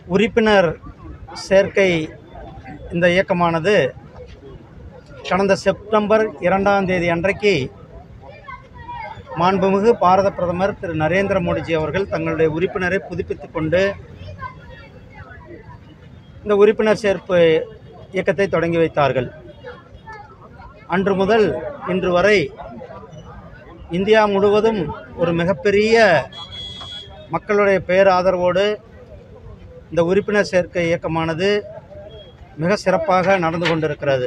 உறுப்பினர் சேர்க்கை இந்த இயக்கமானது கடந்த செப்டம்பர் இரண்டாம் தேதி அன்றைக்கு மாண்புமிகு பாரத பிரதமர் திரு நரேந்திர மோடிஜி அவர்கள் தங்களுடைய உறுப்பினரை புதுப்பித்துக் கொண்டு இந்த உறுப்பினர் சேர்ப்பு இயக்கத்தை தொடங்கி வைத்தார்கள் அன்று முதல் இன்று வரை இந்தியா முழுவதும் ஒரு மிகப்பெரிய மக்களுடைய பேராதரவோடு இந்த உறுப்பினர் சேர்க்கை இயக்கமானது மிக சிறப்பாக நடந்து கொண்டிருக்கிறது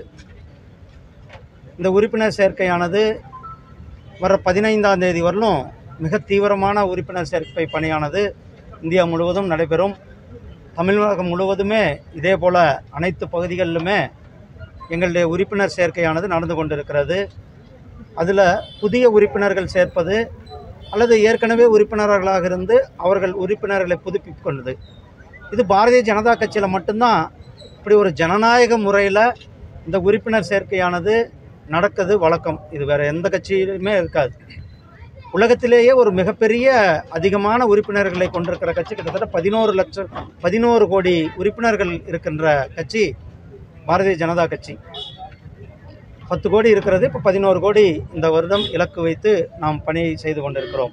இந்த உறுப்பினர் சேர்க்கையானது வர பதினைந்தாம் தேதி வரலும் மிக தீவிரமான உறுப்பினர் சேர்க்கை பணியானது இந்தியா முழுவதும் நடைபெறும் தமிழகம் முழுவதுமே இதே போல் அனைத்து பகுதிகளிலுமே எங்களுடைய உறுப்பினர் சேர்க்கையானது நடந்து கொண்டிருக்கிறது அதில் புதிய உறுப்பினர்கள் சேர்ப்பது அல்லது ஏற்கனவே உறுப்பினர்களாக இருந்து அவர்கள் உறுப்பினர்களை புதுப்பித்துக் கொண்டது இது பாரதிய ஜனதா கட்சியில் மட்டும்தான் இப்படி ஒரு ஜனநாயக முறையில் இந்த உறுப்பினர் சேர்க்கையானது நடக்குது வழக்கம் இது வேறு எந்த கட்சியிலுமே இருக்காது உலகத்திலேயே ஒரு மிகப்பெரிய அதிகமான உறுப்பினர்களை கொண்டிருக்கிற கட்சி கிட்டத்தட்ட பதினோரு லட்சம் பதினோரு கோடி உறுப்பினர்கள் இருக்கின்ற கட்சி பாரதிய ஜனதா கட்சி பத்து கோடி இருக்கிறது இப்போ பதினோரு கோடி இந்த வருடம் இலக்கு வைத்து நாம் பணி செய்து கொண்டிருக்கிறோம்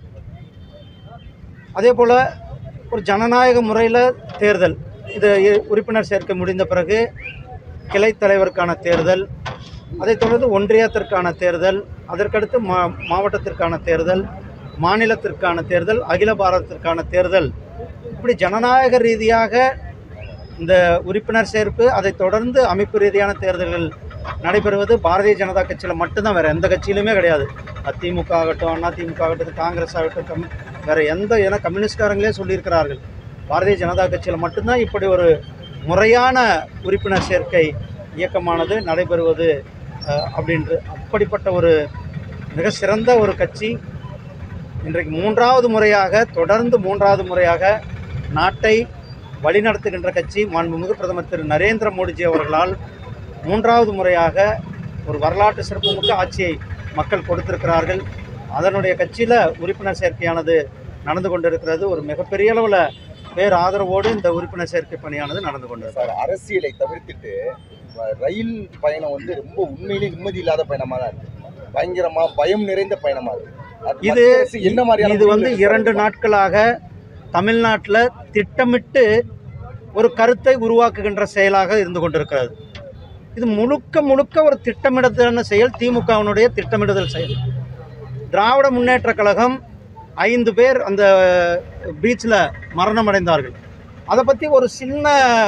அதே போல் ஒரு ஜனநாயக முறையில் தேர்தல் இது இ- உறுப்பினர் சேர்க்கை முடிந்த பிறகு கிளை தலைவருக்கான தேர்தல் அதைத் தொடர்ந்து ஒன்றியத்திற்கான தேர்தல் அதற்கடுத்து மா மாவட்டத்திற்கான தேர்தல் மாநிலத்திற்கான தேர்தல் அகில பாரதத்திற்கான தேர்தல் இப்படி ஜனநாயக ரீதியாக இந்த உறுப்பினர் சேர்ப்பு அதைத் தொடர்ந்து அமைப்பு ரீதியான தேர்தல்கள் நடைபெறுவது பாரதிய ஜனதா கட்சியில் மட்டும்தான் வேறு எந்த கட்சியிலுமே கிடையாது அதிமுக ஆகட்டும் அதிமுக ஆகட்டும் காங்கிரஸ் ஆகட்டும் கம் வேறு எந்த ஏன்னா கம்யூனிஸ்ட்காரங்களே சொல்லியிருக்கிறார்கள் பாரதிய ஜனதா கட்சியில் மட்டும்தான் இப்படி ஒரு முறையான உறுப்பினர் சேர்க்கை இயக்கமானது நடைபெறுவது அஹ், அப்படின்று அப்படிப்பட்ட ஒரு மிக சிறந்த ஒரு கட்சி இன்றைக்கு மூன்றாவது முறையாக தொடர்ந்து மூன்றாவது முறையாக நாட்டை வழிநடத்துகின்ற கட்சி மாண்புமிகு பிரதமர் திரு நரேந்திர மோடிஜி அவர்களால் மூன்றாவது முறையாக ஒரு வரலாற்று சிறப்புமிக்க ஆட்சியை மக்கள் கொடுத்திருக்கிறார்கள் அதனுடைய கட்சியில் உறுப்பினர் சேர்க்கையானது நடந்து கொண்டிருக்கிறது ஒரு மிகப்பெரிய அளவில் பேர் ஆதரவோடு இந்த உறுப்பினர் சேர்க்கை பணியானது நடந்து கொண்டிருக்கிறது சார் அரசியலை தவிர்த்துட்டு வ- ரயில் பயணம் வந்து ரொம்ப உண்மையிலே நிம்மதி இல்லாத பயணமா தான் இருக்கு பயங்கரமா பயம் நிறைந்த பயணமா இருக்கு அது இது மத்திய அரசு என்ன மாதிரியான இது வந்து முடிவுகளை இரண்டு எடுப்பாங்க? நாட்களாக தமிழ்நாட்டில் திட்டமிட்டு ஒரு கருத்தை உருவாக்குகின்ற செயலாக இருந்து கொண்டிருக்கிறது இது முழுக்க முழுக்க ஒரு திட்டமிடுதலான செயல் திமுகவினுடைய திட்டமிடுதல் செயல் திராவிட முன்னேற்றக் கழகம் ஐந்து பேர் அந்த பீச்சில் மரணம் அடைந்தார்கள் அதை பற்றி ஒரு சின்ன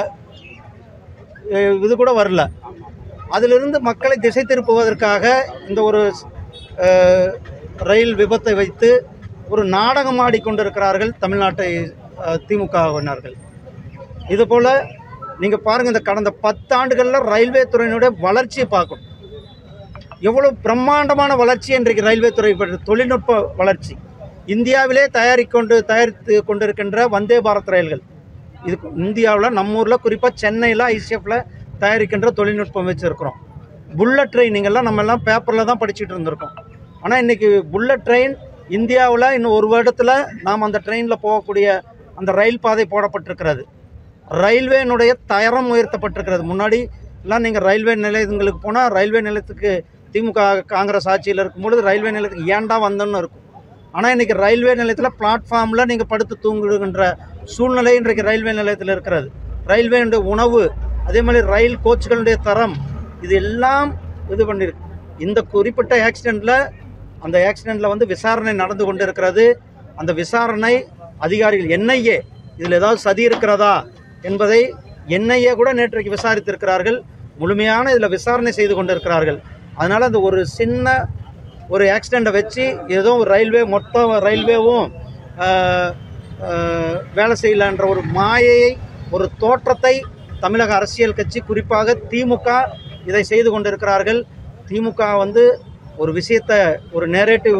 அஹ், இது கூட வரல அதிலிருந்து மக்களை திசை திருப்புவதற்காக இந்த ஒரு அஹ், ரயில் விபத்தை வைத்து ஒரு நாடகம் ஆடிக்கொண்டிருக்கிறார்கள் தமிழ்நாட்டை அஹ், திமுகவினர்கள் இதுபோல் நீங்கள் பாருங்கள் இந்த கடந்த பத்தாண்டுகளில் ரயில்வே துறையினுடைய வளர்ச்சியை பார்க்கணும் எவ்வளோ பிரம்மாண்டமான வளர்ச்சி இன்றைக்கு ரயில்வே துறை பெற்ற தொழில்நுட்ப வளர்ச்சி இந்தியாவிலே தயாரிக்கொண்டு தயாரித்து கொண்டிருக்கின்ற வந்தே பாரத் ரயில்கள் இது இந்தியாவில் நம்ம ஊரில் குறிப்பாக சென்னையில் ஐசிஎஃப்பில் தயாரிக்கின்ற தொழில்நுட்பம் வச்சுருக்கிறோம் புல்லட் ட்ரெயின் நீங்கள்லாம் நம்ம எல்லாம் பேப்பரில் தான் படிச்சுட்டு இருந்திருக்கோம் ஆனால் இன்றைக்கி புல்லட் ட்ரெயின் இந்தியாவில் இன்னும் ஒரு வருடத்தில் நாம் அந்த ட்ரெயினில் போகக்கூடிய அந்த ரயில் பாதை போடப்பட்டிருக்கிறது ரயில்வேனுடைய தரம் உயர்த்தப்பட்டிருக்கிறது முன்னாடி எல்லாம் நீங்கள் ரயில்வே நிலையங்களுக்கு போனால் ரயில்வே நிலையத்துக்கு திமுக காங்கிரஸ் ஆட்சியில் இருக்கும்பொழுது ரயில்வே நிலையத்துக்கு ஏன்டா வந்தோன்னு இருக்கும் ஆனால் இன்றைக்கி ரயில்வே நிலையத்தில் பிளாட்ஃபார்மில் நீங்கள் படுத்து தூங்குகின்ற சூழ்நிலை இன்றைக்கு ரயில்வே நிலையத்தில் இருக்கிறது ரயில்வேனுடைய உணவு அதே மாதிரி ரயில் கோச்சுகளுடைய தரம் இது எல்லாம் இது பண்ணியிருக்கு இந்த குறிப்பிட்ட ஆக்சிடெண்ட்டில் அந்த ஆக்சிடெண்ட்டில் வந்து விசாரணை நடந்து கொண்டு இருக்கிறது அந்த விசாரணை அதிகாரிகள் என்ஐஏ இதில் ஏதாவது சதி இருக்கிறதா என்பதை என்ஐஏ கூட நேற்றைக்கு விசாரித்திருக்கிறார்கள் முழுமையான இதில் விசாரணை செய்து கொண்டிருக்கிறார்கள் அதனால் அந்த ஒரு சின்ன ஒரு ஆக்சிடெண்ட்டை வச்சு ஏதோ ஒரு ரயில்வே மொத்த ரயில்வேவும் ஆஹ், ஆஹ், வேலை செய்யலான்ற ஒரு மாயையை ஒரு தோற்றத்தை தமிழக அரசியல் கட்சி குறிப்பாக திமுக இதை செய்து கொண்டிருக்கிறார்கள் திமுக வந்து ஒரு விஷயத்தை ஒரு நேரேட்டிவ்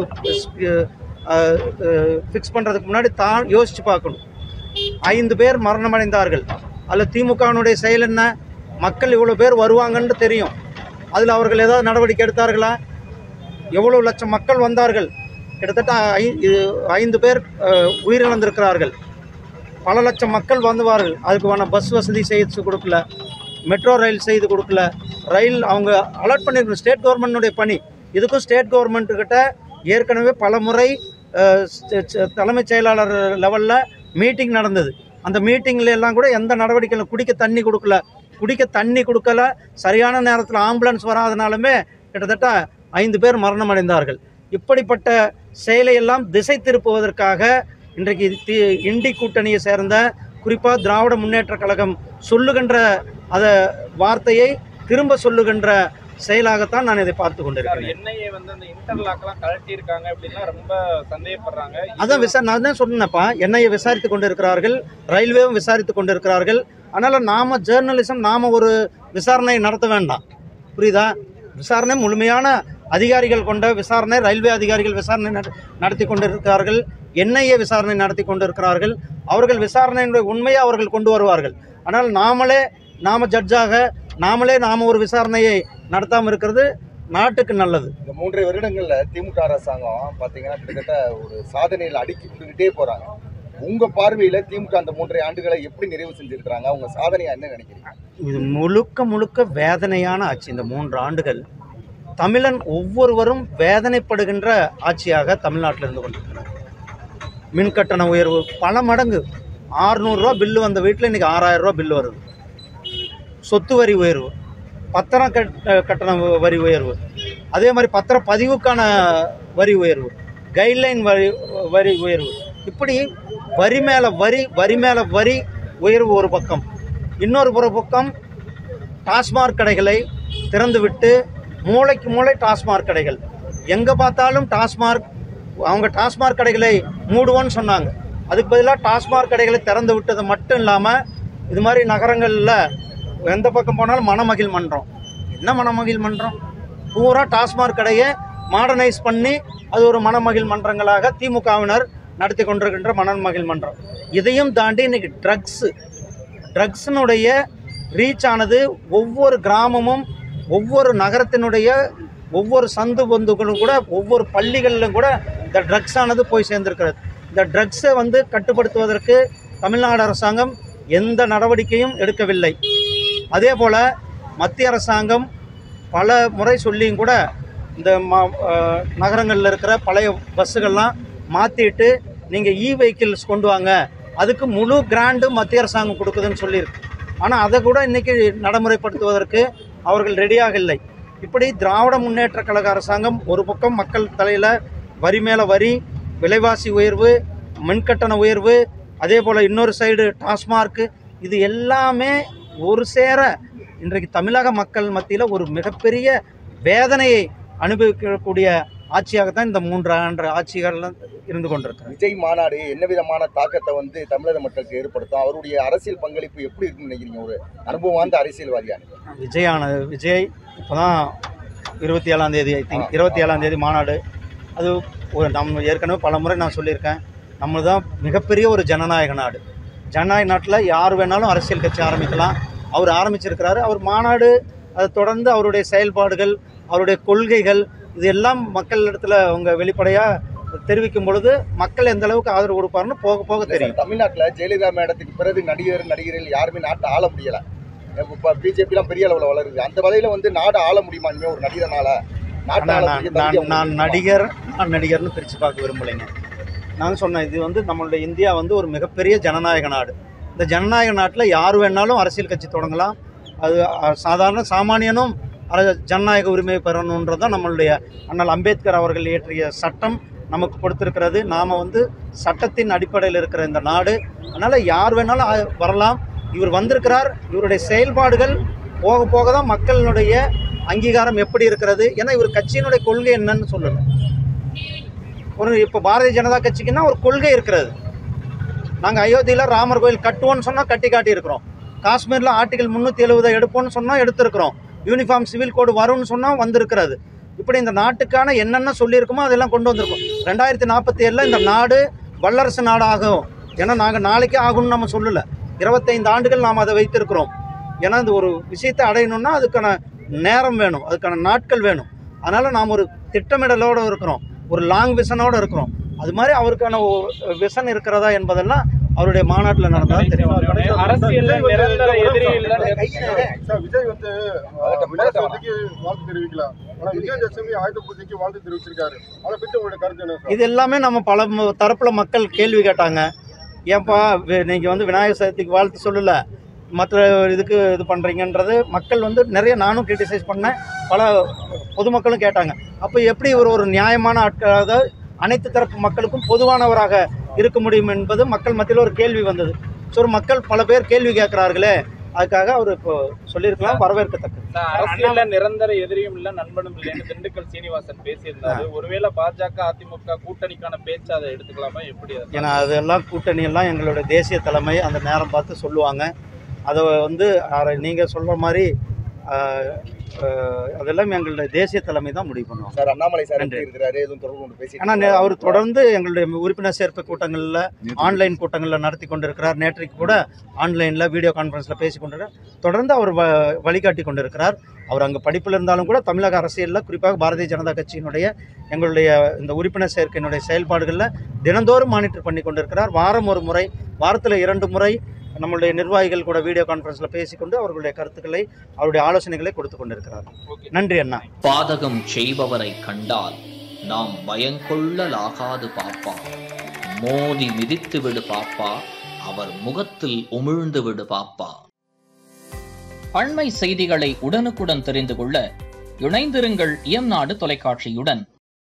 ஃபிக்ஸ் பண்ணுறதுக்கு முன்னாடி தான் யோசித்து பார்க்கணும் ஐந்து பேர் மரணமடைந்தார்கள் அதில் திமுகவினுடைய செயல் என்ன மக்கள் இவ்வளோ பேர் வருவாங்கன்னு தெரியும் அதில் அவர்கள் ஏதாவது நடவடிக்கை எடுத்தார்களா எவ்வளோ லட்சம் மக்கள் வந்தார்கள் கிட்டத்தட்ட ஐ இது ஐந்து பேர் அஹ், உயிரிழந்திருக்கிறார்கள் பல லட்சம் மக்கள் வந்துவார்கள் அதுக்கான பஸ் வசதி செய்து கொடுக்கல மெட்ரோ ரயில் செய்து கொடுக்கல ரயில் அவங்க அலர்ட் பண்ணிருக்கணும் ஸ்டேட் கவர்மெண்ட்டுடைய பணி இதுக்கும் ஸ்டேட் கவர்மெண்ட்டுக்கிட்ட ஏற்கனவே பல முறை அஹ், ஸ்ட- ச- தலைமைச் செயலாளர் லெவலில் மீட்டிங் நடந்தது அந்த மீட்டிங்ல எல்லாம் கூட எந்த நடவடிக்கையும் குடிக்க தண்ணி கொடுக்கல குடிக்க தண்ணி கொடுக்கல சரியான நேரத்தில் ஆம்புலன்ஸ் வராதனாலுமே கிட்டத்தட்ட ஐந்து பேர் மரணம் அடைந்தார்கள் இப்படிப்பட்ட செயலை எல்லாம் திசை திருப்புவதற்காக இன்றைக்கு தி இண்டி கூட்டணியை சேர்ந்த குறிப்பாக திராவிட முன்னேற்றக் கழகம் சொல்லுகின்ற அத வார்த்தையை திரும்ப சொல்லுகின்ற செயலாகத்தான் நான் இதை பார்த்து சார் கொண்டிருக்கிறேன் என்ஐஏ வந்து அந்த இன்டர்லாக்லாம் கழட்டி இருக்காங்க அப்படின்லாம் ரொம்ப சந்தேகப்படுறாங்க அதான் விசா நான் தான் சொன்னேன்ப்பா என்னையை விசாரித்து கொண்டிருக்கிறார்கள் ரயில்வேவும் விசாரித்து கொண்டிருக்கிறார்கள் அதனால் நாம ஜேர்னலிசம் நாம ஒரு விசாரணை நடத்த வேண்டாம் புரியுதா விசாரணை முழுமையான அதிகாரிகள் கொண்ட விசாரணை ரயில்வே அதிகாரிகள் விசாரணை நட- நடத்தி கொண்டிருக்கிறார்கள் என்ஐஏ விசாரணை நடத்தி கொண்டிருக்கிறார்கள் அவர்கள் விசாரணையினுடைய உண்மையை அவர்கள் கொண்டு வருவார்கள் ஆனால் நாமளே நாம ஜட்ஜாக நாமளே நாம ஒரு விசாரணையை நடத்தாமல் இருக்கிறது நாட்டுக்கு நல்லது இந்த மூன்றரை வருடங்கள்ல திமுக அரசாங்கம் பாத்தீங்கன்னா கிட்டத்தட்ட ஒரு சாதனையில் அடுக்கி கொண்டுகிட்டே போறாங்க உங்க பார்வையில திமுக அந்த மூன்றரை ஆண்டுகளை எப்படி நிறைவு செஞ்சிருக்கிறாங்க அவங்க சாதனையா என்ன நினைக்கிறீங்க இது முழுக்க முழுக்க வேதனையான ஆட்சி இந்த மூன்று ஆண்டுகள் தமிழன் ஒவ்வொருவரும் வேதனைப்படுகின்ற ஆட்சியாக தமிழ்நாட்டில் இருந்து கொண்டிருக்கிறார் மின் கட்டண உயர்வு பல மடங்கு 600 ரூபா பில்லு வந்த வீட்டில் இன்றைக்கி ஆறாயிரம் ரூபா பில்லு வருது சொத்து வரி உயர்வு பத்திரம் கட் கட்டண வரி உயர்வு அதே மாதிரி பத்திர பதிவுக்கான வரி உயர்வு கைட்லைன் வரி வரி உயர்வு இப்படி வரி மேலே வரி வரி மேலே வரி உயர்வு ஒரு பக்கம் இன்னொரு புற பக்கம் டாஸ்மாக் கடைகளை திறந்துவிட்டு மூளைக்கு மூளை டாஸ்மாக் கடைகள் எங்கே பார்த்தாலும் டாஸ்மாக் அவங்க டாஸ்மாக் கடைகளை மூடுவோன்னு சொன்னாங்க அதுக்கு பதிலாக டாஸ்மாக் கடைகளை திறந்து விட்டது மட்டும் இல்லாமல் இது மாதிரி நகரங்களில் எந்த பக்கம் போனாலும் மணமகிழ் மன்றம் என்ன மணமகிழ் மன்றம் பூரா டாஸ்மாக் கடையை மாடர்னைஸ் பண்ணி அது ஒரு மணமகிழ் மன்றங்களாக திமுகவினர் நடத்தி கொண்டிருக்கின்ற மணமகிழ் மன்றம் இதையும் தாண்டி இன்னைக்கு ட்ரக்ஸு ட்ரக்ஸினுடைய ரீச் ஆனது ஒவ்வொரு கிராமமும் ஒவ்வொரு நகரத்தினுடைய ஒவ்வொரு சந்து பொந்துகளும் கூட ஒவ்வொரு பள்ளிகளிலும் கூட இந்த ட்ரக்ஸ் ஆனது போய் சேர்ந்திருக்கிறது இந்த ட்ரக்ஸை வந்து கட்டுப்படுத்துவதற்கு தமிழ்நாடு அரசாங்கம் எந்த நடவடிக்கையும் எடுக்கவில்லை அதே போல் மத்திய அரசாங்கம் பல முறை சொல்லியும் கூட இந்த மா நகரங்களில் இருக்கிற பழைய பஸ்ஸுகள்லாம் மாற்றிட்டு நீங்கள் இ வெஹிக்கிள்ஸ் கொண்டு வாங்க அதுக்கு முழு கிராண்டு மத்திய அரசாங்கம் கொடுக்குதுன்னு சொல்லியிருக்கு ஆனால் அதை கூட இன்றைக்கி நடைமுறைப்படுத்துவதற்கு அவர்கள் ரெடியாக இல்லை இப்படி திராவிட முன்னேற்ற கழக அரசாங்கம் ஒரு பக்கம் மக்கள் தலையில் வரி மேலே வரி விலைவாசி உயர்வு மின்கட்டண உயர்வு அதே போல் இன்னொரு சைடு டாஸ்மார்க்கு இது எல்லாமே ஒரு சேர இன்றைக்கு தமிழக மக்கள் மத்தியில் ஒரு மிகப்பெரிய வேதனையை அனுபவிக்கக்கூடிய ஆட்சியாகத்தான் இந்த மூன்று ஆண்டு ஆட்சிகள் இருந்து கொண்டிருக்கிறது விஜய் மாநாடு என்ன விதமான தாக்கத்தை வந்து தமிழக மக்களுக்கு ஏற்படுத்தும் அவருடைய அரசியல் பங்களிப்பு எப்படி இருக்குன்னு நினைக்கிறீங்க ஒரு அனுபவம் வாய்ந்த அரசியல்வாதியா விஜயான விஜய் இப்போ தான் இருபத்தி ஏழாம் தேதி ஐ திங்க் இருபத்தி ஏழாம் தேதி மாநாடு அது ஒரு நம்ம ஏற்கனவே பல முறை நான் சொல்லியிருக்கேன் நம்ம தான் மிகப்பெரிய ஒரு ஜனநாயக நாடு ஜனநாயக நாட்டில் யார் வேணாலும் அரசியல் கட்சி ஆரம்பிக்கலாம் அவர் ஆரம்பிச்சிருக்கிறாரு அவர் மாநாடு அதை தொடர்ந்து அவருடைய செயல்பாடுகள் அவருடைய கொள்கைகள் இது எல்லாம் மக்கள் இடத்துல அவங்க வெளிப்படையாக தெரிவிக்கும் பொழுது மக்கள் எந்த அளவுக்கு ஆதரவு கொடுப்பாருன்னு போக போக தெரியும் தமிழ்நாட்டுல ஜெயலலிதா மேடத்துக்கு பிறகு நடிகர் நடிகர்கள் யாருமே நாட்டை ஆள முடியல இப்போ பிஜேபிலாம் பெரிய அளவில் வளருது அந்த வகையில வந்து நாடு ஆள முடியுமா இனிமே ஒரு நடிகர்னால நாட்டை ஆனால் ஆள நான் முடிய நான் தகுதி நான் அவங்களுக்கு நடிகர் நான் நடிகர்னு பிரித்து பார்க்க விரும்பலைங்க நான் சொன்னேன் இது வந்து நம்மளுடைய இந்தியா வந்து ஒரு மிகப்பெரிய ஜனநாயக நாடு இந்த ஜனநாயக நாட்டில் யார் வேணாலும் அரசியல் கட்சி தொடங்கலாம் அது அஹ், சாதாரண சாமானியனும் அர- ஜனநாயக உரிமை பெறணுன்றது தான் நம்மளுடைய அண்ணல் அம்பேத்கர் அவர்கள் இயற்றிய சட்டம் நமக்கு கொடுத்திருக்கிறது நாம் வந்து சட்டத்தின் அடிப்படையில் இருக்கிற இந்த நாடு அதனால் யார் வேணாலும் அஹ், வரலாம் இவர் வந்திருக்கிறார் இவருடைய செயல்பாடுகள் போக போக தான் மக்களினுடைய அங்கீகாரம் எப்படி இருக்கிறது ஏன்னா இவர் கட்சியினுடைய கொள்கை என்னன்னு சொல்லணும் ஒரு இப்போ பாரதிய ஜனதா கட்சிக்குன்னா ஒரு கொள்கை இருக்கிறது நாங்கள் அயோத்தியில் ராமர் கோயில் கட்டுவோம்னு சொன்னால் கட்டி காட்டியிருக்கிறோம் காஷ்மீரில் ஆர்டிகல் முந்நூற்றி எழுபதை எடுப்போம்னு சொன்னால் எடுத்திருக்கிறோம் யூனிஃபார்ம் சிவில் கோடு வரும்னு சொன்னால் வந்திருக்கிறது இப்படி இந்த நாட்டுக்கான என்னென்ன சொல்லியிருக்குமோ அதெல்லாம் கொண்டு வந்திருக்கோம் ரெண்டாயிரத்தி நாற்பத்தி ஏழில் இந்த நாடு வல்லரசு நாடு ஆகும் ஏன்னா நாங்கள் நாளைக்கே ஆகும்னு நம்ம சொல்லலை இருபத்தைந்து ஆண்டுகள் நாம் அதை வைத்திருக்கிறோம் ஏன்னா இந்த ஒரு விஷயத்தை அடையணும்னா அதுக்கான நேரம் வேணும் அதுக்கான நாட்கள் வேணும் அதனால் நாம் ஒரு திட்டமிடலோடு இருக்கிறோம் ஒரு லாங் விஷனோடு இருக்கிறோம் அது மாதிரி அவருக்கான விஷன் இருக்கிறதா என்பதெல்லாம் அவருடைய மாநாட்டில் நடந்தால் தெரியும் அரசியல்ல நிரந்தர எதிரி இல்ல சார் விஜய் வந்து பதட்டம், விநாயகர் பதட்டம். சதுர்த்திக்கு வாழ்த்து தெரிவிக்கலாம் ஆனா விஜயதசமி ஆயுத பூஜைக்கு வாழ்த்து தெரிவிச்சிருக்காரு அதை பத்தி உங்களுடைய கருத்து என்ன சார் இது எல்லாமே நம்ம பல ம- தரப்புல மக்கள் கேள்வி கேட்டாங்க ஏன்பா வி- நீங்க வந்து விநாயகர் சதுர்த்திக்கு வாழ்த்து சொல்லல மற்ற இதுக்கு இது பண்றீங்கன்றது மக்கள் வந்து நிறைய நானும் கிரிட்டிசைஸ் பண்ணேன் பல பொதுமக்களும் கேட்டாங்க அப்போ எப்படி இவர் ஒரு நியாயமான ஆட்களாக அனைத்து தரப்பு மக்களுக்கும் பொதுவானவராக இருக்க முடியும் என்பது மக்கள் மத்தியில் ஒரு கேள்வி வந்தது ஸோ மக்கள் பல பேர் கேள்வி கேட்குறார்களே அதுக்காக அவர் இப்போ சொல்லியிருக்கலாம் வரவேற்கத்தக்கது அரசியல்ல நிரந்தர எதிரியும் இல்ல நண்பனும் இல்லைன்னு திண்டுக்கல் சீனிவாசன் பேசியிருந்தாரு ஒருவேளை பாஜக அதிமுக கூட்டணிக்கான பேச்சு அதை எடுத்துக்கலாமா எப்படி அது? ஏன்னா அதெல்லாம் கூட்டணி எல்லாம் எங்களுடைய தேசிய தலைமை அந்த நேரம் பார்த்து சொல்லுவாங்க அதை வந்து நீங்கள் சொல்கிற மாதிரி ஆஹ், ஆஹ், அதெல்லாம் எங்களுடைய தேசிய தலைமை தான் முடிவு பண்ணுவாங்க சார் அண்ணாமலை சார் நன்றி. எப்படி இருக்கிறாரு எதுவும் தொடர்பு கொண்டு பேசி ஆனால் அவர் தொடர்ந்து எங்களுடைய உறுப்பினர் சேர்ப்பு கூட்டங்களில் ஆன்லைன் கூட்டங்களில் நடத்தி கொண்டிருக்கிறார் நேற்றைக்கு கூட ஆன்லைனில் வீடியோ கான்ஃபரன்ஸில் பேசி கொண்டிருக்கிறார் தொடர்ந்து அவர் வ வழிகாட்டி கொண்டிருக்கிறார் அவர் அங்கே படிப்பில் இருந்தாலும் கூட தமிழக அரசியலில் குறிப்பாக பாரதிய ஜனதா கட்சியினுடைய எங்களுடைய இந்த உறுப்பினர் சேர்க்கையினுடைய செயல்பாடுகளில் தினந்தோறும் மானிட்டர் பண்ணி கொண்டிருக்கிறார் வாரம் ஒரு முறை வாரத்தில் இரண்டு முறை நம்மளுடைய நிர்வாகிகள் கூட வீடியோ கான்ஃபரன்ஸில் பேசிக்கொண்டு அவர்களுடைய கருத்துக்களை அவருடைய ஆலோசனைகளை கொடுத்து கொண்டிருக்கிறார் ஓகே நன்றி அண்ணா பாதகம் செய்பவரை கண்டால் நாம் பயங்கொள்ளலாகாது பாப்பா மோதி மிதித்து விடு பாப்பா அவர் முகத்தில் உமிழ்ந்து விடு பாப்பா அண்மை செய்திகளை உடனுக்குடன் தெரிந்து கொள்ள இணைந்திருங்கள் இயம்நாடு தொலைக்காட்சியுடன்